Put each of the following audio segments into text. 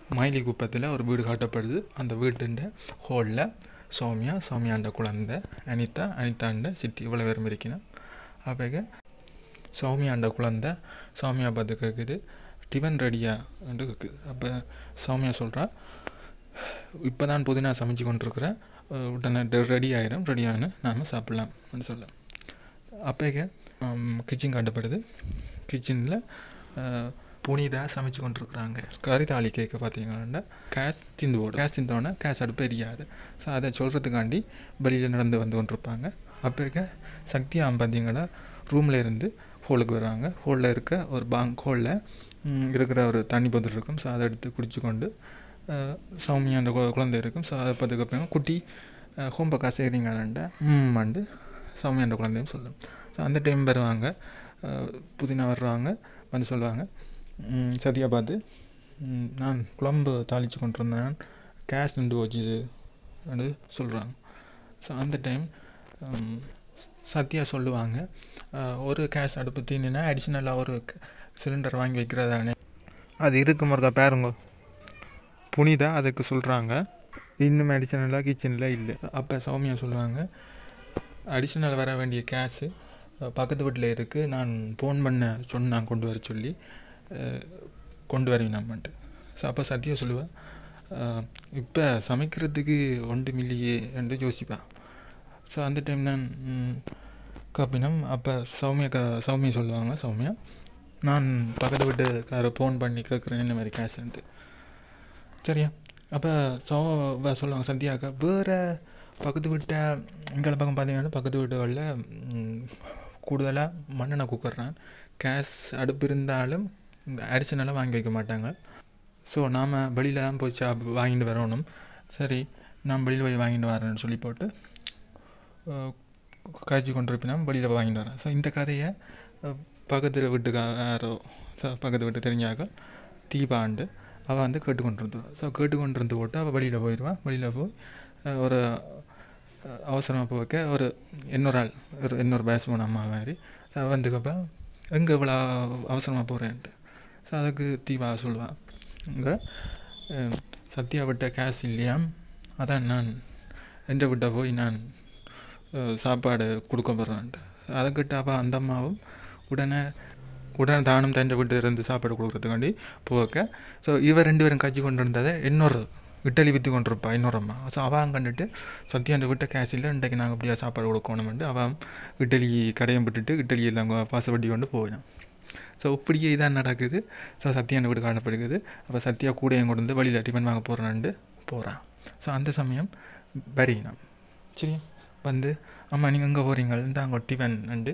மயிலி குப்பத்தில் ஒரு வீடு காட்டப்படுது அந்த வீட்டுண்ட ஹோலில் சௌமியா சௌமியாண்ட குழந்தை அனிதா அனிதாண்ட சித்தி இவ்வளோ பேரும் இருக்கணும் அப்போ சௌமியாண்ட குழந்தை சௌமியா பார்த்து கேட்குது டிஃபன் ரெடியான்னு கேட்குது அப்போ சௌமியா சொல்கிறா இப்போ தான் புதினா சமைச்சு கொண்டிருக்கிறேன் அஹ் உடனே ரெடி ஆயிரும் ரெடி ஆகினு நாம் சாப்பிட்லாம்னு சொல்ல அப்போக்க கிச்சன் காட்டப்படுது கிச்சனில் புனிதா சமைச்சு கொண்டிருக்கிறாங்க கறி தாலி கேட்க பார்த்தீங்கன்னா கேஸ் திந்து போடும் கேஸ் திந்தோடனே கேஸ் அடுப்பு எரியாது ஸோ அதை சொல்கிறதுக்காண்டி வெளியில் நடந்து வந்து கொண்டிருப்பாங்க அப்போக்க சக்தியா பார்த்தீங்கன்னா ரூமில் இருந்து ஹோலுக்கு வருவாங்க ஹோலில் இருக்க ஒரு பாங்க் ஹோலில் இருக்கிற ஒரு தண்ணி பந்தல் இருக்கும் ஸோ அதை எடுத்து குடிச்சு கொண்டு அஹ், சௌமியா அந்த கு- குழந்தை இருக்கும் ஸோ அதை பார்த்துக்கப்புறம் குட்டி ஹோம்ப காசு செய்கிறீங்களாண்ட ம்மாண்டு சௌமியா அந்த குழந்தையும் சொல்லும் ஸோ அந்த டைம் வருவாங்க அஹ், புதினா வருவாங்க வந்து சொல்லுவாங்க ம், சத்யா பார்த்து ம், நான் குழம்பு தாளித்து கொண்டு இருந்தேன் கேஸ் நின்று போச்சுது அப்படின்னு சொல்கிறாங்க ஸோ அந்த டைம் சத்யா சொல்லுவாங்க அஹ், ஒரு கேஸ் அடுப்பு தீனினா அடிஷ்னலாக ஒரு சிலிண்டர் வாங்கி வைக்கிறதானே அது இருக்கு முருகா பாருங்க புனிதா அதுக்கு சொல்கிறாங்க இன்னும் அடிஷ்னலாக கிச்சனில் இல்லை அப்போ சௌமியா சொல்லுவாங்க அடிஷ்னல் வர வேண்டிய கேஸு பக்கத்து வீட்டில் இருக்குது நான் ஃபோன் பண்ண சொன்னான் கொண்டு வர சொல்லி அஹ், கொண்டு வரேன் நம்மன்ட்டு ஸோ அப்போ சத்யா சொல்லுவேன் இப்போ சமைக்கிறதுக்கு ஒன்று மில்லியே என்று யோசிப்பேன் ஸோ அந்த டைம் தான் ம், காப்பினம் அப்போ சௌமியா க சௌமியா சொல்லுவாங்க சௌமியா நான் பக்கத்து வீட்டுக்கார ஃபோன் பண்ணி கேட்குறேன் இந்த மாதிரி கேஷுன்ட்டு சரியா அப்போ சௌ வ- சொல்லுவாங்க சத்யாக்கா வேறு பக்கத்து வீட்டை எங்களை பக்கம் பார்த்தீங்கன்னா பக்கத்து வீடுகளில் கூடுதலாக மண்ணெண்ணெய் குக்கர்றான் கேஸ் அடுப்பு இருந்தாலும் அடிஷனலாக வாங்கி வைக்க மாட்டாங்க ஸோ நாம் வெளியில் தான் போய் சாப் வாங்கிட்டு வரணும் சரி நான் வெளியில் போய் வாங்கிட்டு வரேன்னு சொல்லி போட்டு அஹ், காய்ச்சி கொண்டிருப்பினா வெளியில் வாங்கிட்டு வரேன் ஸோ இந்த கதையை அஹ், பக்கத்து வீட்டுக்காரோ ச- பக்கத்து வீட்டு தெரிஞ்சாக்க தீபாண்டு அவள் வந்து கேட்டுக்கொண்டிருந்துவா ஸோ கேட்டுக்கொண்டிருந்து போட்டு அவள் வெளியில் போயிடுவான் வெளியில் போய் அஹ், ஒரு அவசரமாக போக்க ஒரு இன்னொரு ஆள் ஒரு இன்னொரு பேட்ஸ்மேன் அம்மா மாதிரி ஸோ அவள் வந்துக்கப்போ எங்கே இவ்வளோ அவசரமாக போகிறேன்ட்டு ஸோ அதுக்கு தீபா சொல்லுவாள் இங்கே சத்யா விட்ட கேஷ் இல்லையா அதான் நான் எந்த விட்ட போய் நான் அஹ், சாப்பாடு கொடுக்க போகிறேன்ட்டு அதுக்கிட்ட அப்போ அந்த அம்மாவும் உடனே உடனே தானும் தண்டை விட்டு இருந்து சாப்பாடு கொடுக்குறதுக்காண்டி போக்க ஸோ இவ ரெண்டு பேரும் கட்சி கொண்டு இருந்ததை இன்னொரு இட்டலி விற்று கொண்டிருப்பா இன்னொரு அம்மா ஸோ அவன் கண்டுட்டு சத்யாண்ட விட்ட கேஷ் இல்லை இன்றைக்கு நாங்கள் இப்படியா சாப்பாடு கொடுக்கணுமெண்டு அவன் இட்டலி கடையம் விட்டுட்டு இட்டலி எல்லாம் பாச வட்டி கொண்டு போயிடும் ஸோ இப்படியே இதான் நடக்குது ஸோ சத்யாண்ட வீடு காணப்படுகிறது அப்போ சத்யா கூடையும் கொண்டு வந்து வழியில் டிஃபன் வாங்க போகிறான்ட்டு போகிறான் ஸோ அந்த சமயம் வரினான் சரியா வந்து அம்மா நீங்கள் எங்கே போகிறீங்க இந்தாங்க டிஃபன் அண்டு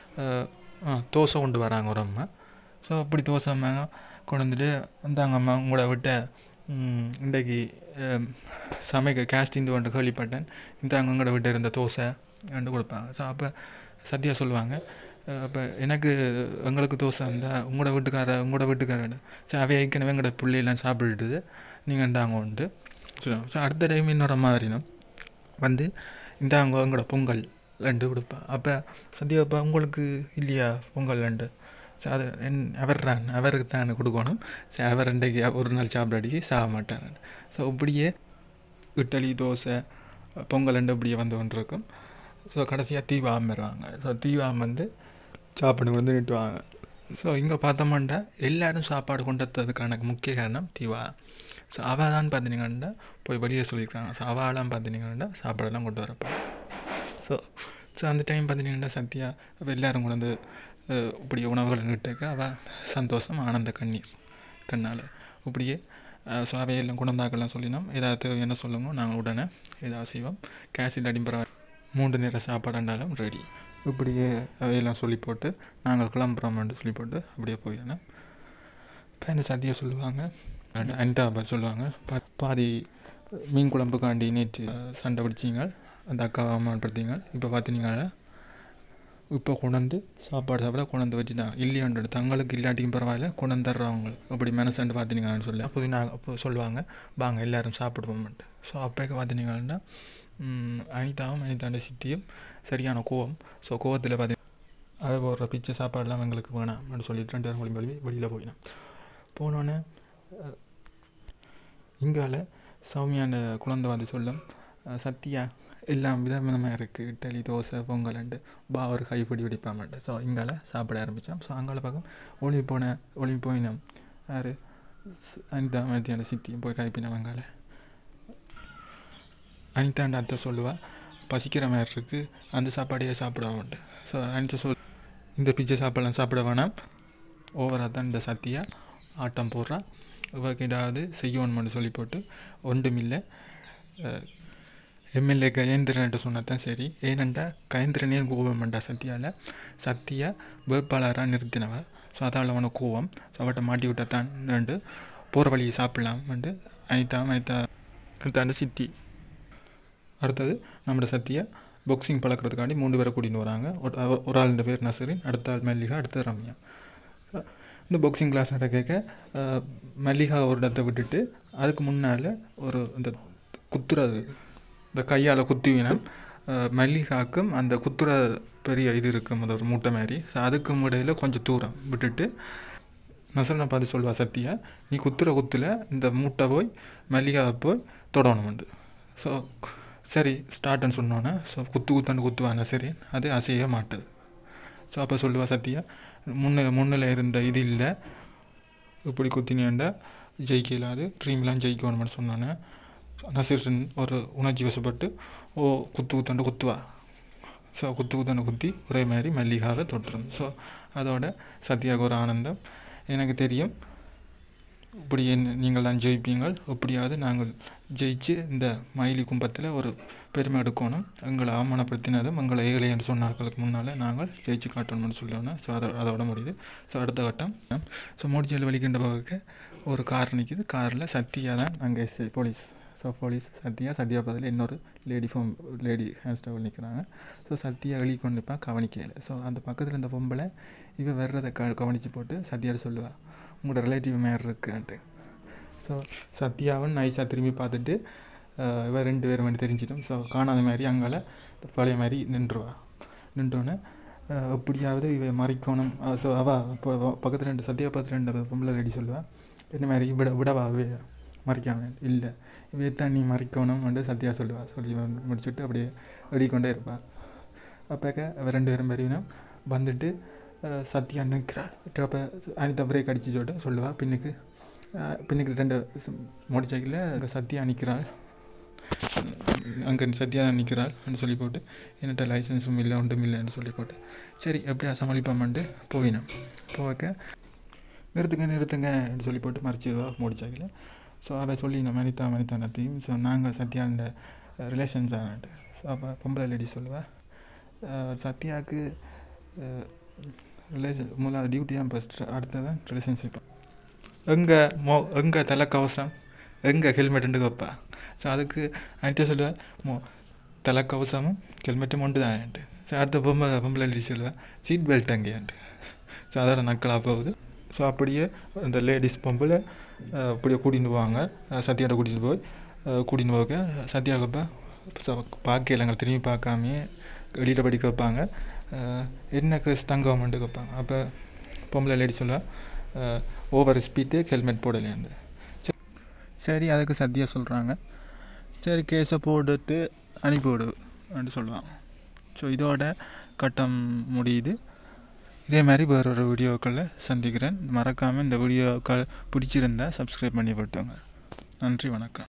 தோசை கொண்டு வராங்க ஒரு அம்மா ஸோ அப்படி தோசை அம்மா கொண்டு வந்துட்டு இந்தாங்க அம்மா உங்களோட விட்ட ம், இன்றைக்கு அஹ், சமைக்க கேஸ்டிந்து கொண்டு கேள்விப்பட்டேன் இந்தாங்க உங்களோட விட்ட இருந்த தோசை ரெண்டு கொடுப்பாங்க ஸோ அப்போ சத்யா சொல்லுவாங்க அப்போ எனக்கு எங்களுக்கு தோசை இருந்தால் உங்களோட வீட்டுக்கார உங்களோட வீட்டுக்கார சரி அவை ஏற்கனவே எங்களோட பிள்ளையெல்லாம் சாப்பிட்டுட்டுது நீங்கள் இந்தாங்க உண்டு சொல்லுவாங்க ஸோ அடுத்த டைம் இன்னொரு அம்மா வரையணும் வந்து இந்தாங்க உங்களோட பொங்கல் ரெண்டு கொடுப்பா அப்போ சத்யாப்பா உங்களுக்கு இல்லையா பொங்கல் ரெண்டு சரி அது என் அவர் தான் அவருக்கு தான் கொடுக்கணும் சரி அவர் ரெண்டைக்கு ஒரு நாள் சாப்பிடாடிக்கு சாக மாட்டார் ஸோ இப்படியே இட்லி தோசை பொங்கல் ரெண்டு இப்படியே வந்து கொண்டிருக்கும் ஸோ கடைசியாக தீவாம் வருவாங்க ஸோ தீவாம் வந்து சாப்பாடு வந்து நிட்டுவாங்க ஸோ இங்கே பார்த்தோம்னா எல்லாரும் சாப்பாடு கொண்டதுக்கான முக்கிய காரணம் தீவா ஸோ அவள் தான் பார்த்தீங்கன்னா போய் வெளியே சொல்லியிருக்காங்க ஸோ அவளாம் பார்த்தீங்கன்னா சாப்பாடெல்லாம் கொண்டு வரப்பா ஸோ ஸோ அந்த டைம் பார்த்தீங்கன்னா சத்யா அப்போ எல்லாரும் கொண்டு வந்து அஹ், இப்படி உணவுகளை நிட்டுக்க அவள் சந்தோஷம் ஆனந்த கண்ணீர் கண்ணால் இப்படியே ஸோ அவையெல்லாம் குணந்தாக்கெல்லாம் சொல்லினோம் ஏதாவது என்ன சொல்லுங்க நாங்கள் உடனே ஏதாவது செய்வோம் கேசில் அடிம்புற மூன்று நேர சாப்பாடுனாலும் ரெடி இப்படியே அவையெல்லாம் சொல்லி போட்டு நாங்கள் கிளம்புறோம்னு சொல்லி போட்டு அப்படியே போயிடணும் இப்போ இந்த சத்தியை சொல்லுவாங்க அனிதா அப்பா சொல்லுவாங்க பா- பாதி மீன் குழம்புக்காண்டி நேற்று அஹ், சண்டை பிடிச்சிங்க அந்த அக்காவை அம்மான்றீங்க இப்போ பார்த்தீங்கன்னா இப்போ கொண்டாந்து சாப்பாடு சாப்பிட கொண்டாந்து வச்சுட்டாங்க இல்லையான்றது தங்களுக்கு இல்லாட்டியும் பரவாயில்ல கொண்டாந்து தர்றவங்க அப்படி மனசாண்டு பார்த்தீங்கன்னு சொல்லி அப்போ நான் அப்போ சொல்லுவாங்க வாங்க எல்லாரும் சாப்பிடுவோம்ட்டு ஸோ அப்போக்கு பார்த்தீங்கன்னா அனிதாவும் அனிதாண்ட சித்தியும் சரியான கோவம் ஸோ கோவத்தில் பார்த்தி அதை போடுற பிச்சை சாப்பாடுலாம் எங்களுக்கு வேணாம் அப்படின்னு சொல்லிட்டு ரெண்டு பேரும் வெளியே வெளியில் போயினோம் போனோடனே இங்கால சௌமியாண்ட குழந்தை வந்து சொல்லும் "அஹ் சத்யா எல்லாம் விதவிதமாக இருக்குது இட்லி தோசை பொங்கல்ண்டு பா ஒரு கைப்பிடி பிடிப்பாமட்டு ஸோ இங்கால சாப்பிட ஆரம்பித்தான் ஸோ அங்கால பக்கம் ஒளிவு போன ஒளிவு போயினோம் யார் அனிதா மத்தியான சித்தியும் போய் கைப்பினோம் அங்கால அனிதாண்ட அத்தை சொல்லுவா பசிக்கிற மாதிரி இருக்கு அந்த சாப்பாடையே சாப்பிடுவான்ட்டு ஸோ அனிதா சொல் இந்த பிச்சை சாப்பிடலாம் சாப்பிட வேணாம் ஓவராக தான் இந்த சத்தியா ஆட்டம் போடுறா இவருக்கு ஏதாவது செய்யணும்னு சொல்லி போட்டு ஒன்றுமில்லை எம்எல்ஏ கஜேந்திரன்ட்ட சொன்னதான் சரி ஏனெண்டா கஜேந்திரனே கோபம் பண்ணா சத்யாவில் சத்யா வேட்பாளராக நிறுத்தினவ ஸோ அதால் அவனுக்கு கோவம் ஸோ அவட்ட மாட்டி விட்டா தான் போகிற வழியை சாப்பிடலாம்ட்டு அனிதா அனிதா அனிதாண்ட சித்தி அடுத்தது நம்மளோட சத்யா பாக்ஸிங் பழக்கிறதுக்காண்டி மூணு பேரை கூட்டின்னு வராங்க ஒரு அவ- ஒரு ஆளுன்ற பேர் நசரின் அடுத்த ஆள் மல்லிகா அடுத்தது ரம்யா இந்த பாக்ஸிங் கிளாஸ் நட கேட்க அஹ், மல்லிகா ஒரு இடத்த விட்டுட்டு அதுக்கு முன்னால் ஒரு இந்த குத்துறது இந்த கையால் குத்துவினம் மல்லிகாக்கும் அந்த குத்துற பெரிய இது இருக்கும் அது ஒரு மூட்டை மாதிரி ஸோ அதுக்கும் இடையில கொஞ்சம் தூரம் விட்டுட்டு நசரனை பார்த்து சொல்லுவா சத்யா நீ குத்துற குத்துல இந்த மூட்டை போய் மல்லிகாவை போய் தொடணும்ண்டு ஸோ சரி ஸ்டார்ட்னு சொன்னோன்னே ஸோ குத்து குத்தான்னு குத்துவாங்க சரி அது அசையவே மாட்டுது ஸோ அப்போ சொல்லுவா சத்யா முன்னில் முன்னில் இருந்த இது இல்லை இப்படி குத்தினேன்டா ஜெயிக்க இல்லாது ட்ரீம்லாம் ஜெயிக்கணும்னு சொன்னோன்னே நசீரன் ஒரு உணர்ச்சி வசப்பட்டு ஓ குத்து குத்தாண்டு குத்துவா ஸோ குத்து குத்தாண்டு குத்தி ஒரே மாதிரி மல்லிகாவை தொட்டுரும் ஸோ அதோட சத்யாவுக்கு ஒரு ஆனந்தம் எனக்கு தெரியும் இப்படி என்ன- நீங்கள் தான் ஜெயிப்பீங்கள் எப்படியாவது நாங்கள் ஜெயிச்சு இந்த மயிலி கும்பத்தில் ஒரு பெருமை எடுக்கணும் எங்களை அவமானப்படுத்தினதும் எங்களை ஏழை என்று சொன்னார்களுக்கு முன்னால் நாங்கள் ஜெயிச்சு காட்டணும்னு சொல்லணும் ஸோ அதை அதோட முடியுது ஸோ அடுத்த கட்டம் ஸோ முடிச்சல் வலிக்கின்ற பக்கம் ஒரு கார் நிற்கிது காரில் சத்யா தான் அங்கே SI police so police Sathya Sathya பதில் இன்னொரு லேடி ஃபோம் லேடி ஹேண்ட்ஸ்டபிள் நிற்கிறாங்க ஸோ சத்யா வெளியே கொண்டு போய் கவனிக்கல ஸோ அந்த பக்கத்தில் இருந்த பொம்பளை இவ வர்றதை க கவனித்து போட்டு சத்யாட்ட சொல்லுவா உங்களோட ரிலேட்டிவ் மேர் இருக்குன்ட்டு ஸோ சத்யாவும் நைஸாக திரும்பி பார்த்துட்டு அஹ், இவ ரெண்டு பேரும் மட்டும் தெரிஞ்சிட்டோம் ஸோ காணாத மாதிரி அங்கால பழைய மாதிரி நின்றுவா நின்றோன்னே எப்படியாவது இவ மறைக்கணும் ஸோ அவள் இப்போ பக்கத்தில் ரெண்டு சத்யா பார்த்து ரெண்டு பொம்பளை ரெடி சொல்லுவா இந்த மாதிரி விட விடவா இவ மறைக்காம இல்லை இவ தான் நீ மறைக்கணும் வந்து சத்யா சொல்லுவா சொல்லி முடிச்சுட்டு அப்படியே வெடிக்கொண்டே இருப்பாள் அப்போக்க அவ ரெண்டு பேரும் பெரியவனும் வந்துட்டு அஹ், சத்யா நிற்கிறாள் அப்போ அனிதா பிரேக் அடிச்சு சொல்லிட்டு சொல்லுவா பின்னுக்கு அஹ், பின்னுக்கு ரெண்டு மோட்டர் சைக்கிளில் அங்கே சத்யா நிற்கிறாள் அங்கே சத்யா நிற்கிறாள் சொல்லி போட்டு என்கிட்ட லைசன்ஸும் இல்லை ஒன்றும் இல்லைன்னு சொல்லி போட்டு சரி எப்படியா சமாளிப்பாமன்ட்டு போயினோம் போக நிறுத்துங்க நிறுத்துங்கன்னு சொல்லி போட்டு மறைச்சிடுவா மோடி சைக்கிள் ஸோ அதை சொல்லி நம்ம அனிதா அனிதா நத்தையும் ஸோ நாங்கள் சத்யாண்ட ரிலேஷன்ஸ் ஆனட்டு ஸோ அப்போ பொம்பளை லேடி சொல்லுவா அஹ் சத்யாவுக்கு ரிலேஷன் முதல்ல டியூட்டி தான் ஃபஸ்ட் அடுத்ததான் ரிலேஷன்ஷிப் எங்கே மோ எங்கே தலைக்கவசம் எங்கே ஹெல்மெட்டுன்னு வைப்பா ஸோ அதுக்கு அனிதா சொல்லுவேன் மோ தலைக்கவசமும் ஹெல்மெட்டும் ஒன்று தான்ட்டு ஸோ அடுத்த பொம்பளை பொம்பளை லேடி சொல்லுவேன் சீட் பெல்ட் அங்கேயான்ட்டு ஸோ அதோட நக்கலாக போகுது ஸோ அப்படியே அந்த லேடிஸ் பொம்பளை அஹ், அப்படியே கூட்டின்னு போவாங்க அஹ், சத்யாட்ட கூட்டின்னு போய் அஹ், கூட்டின்னு போக சத்யாவுக்கு பார்க்கலங்க திரும்பி பார்க்காமையே வெளியில் படிக்க வைப்பாங்க அஹ், என்ன கேஸ் தங்கம்ன்ட்டு வைப்பாங்க அப்போ பொம்பளை லேடி சொல்ல ஓவர் ஸ்பீட்டு ஹெல்மெட் போடலையாண்டு சரி சரி அதுக்கு சத்யா சொல்கிறாங்க சரி கேஸை போட்டுட்டு அனுப்பிவிடு அப்படின்னு சொல்லுவாங்க ஸோ இதோட கட்டம் முடியுது இதே மாதிரி வேற ஒரு வீடியோக்களில் சந்திக்கிறேன் மறக்காமல் இந்த வீடியோக்கள் பிடிச்சிருந்தா சப்ஸ்கிரைப் பண்ணி போட்டுங்க நன்றி வணக்கம்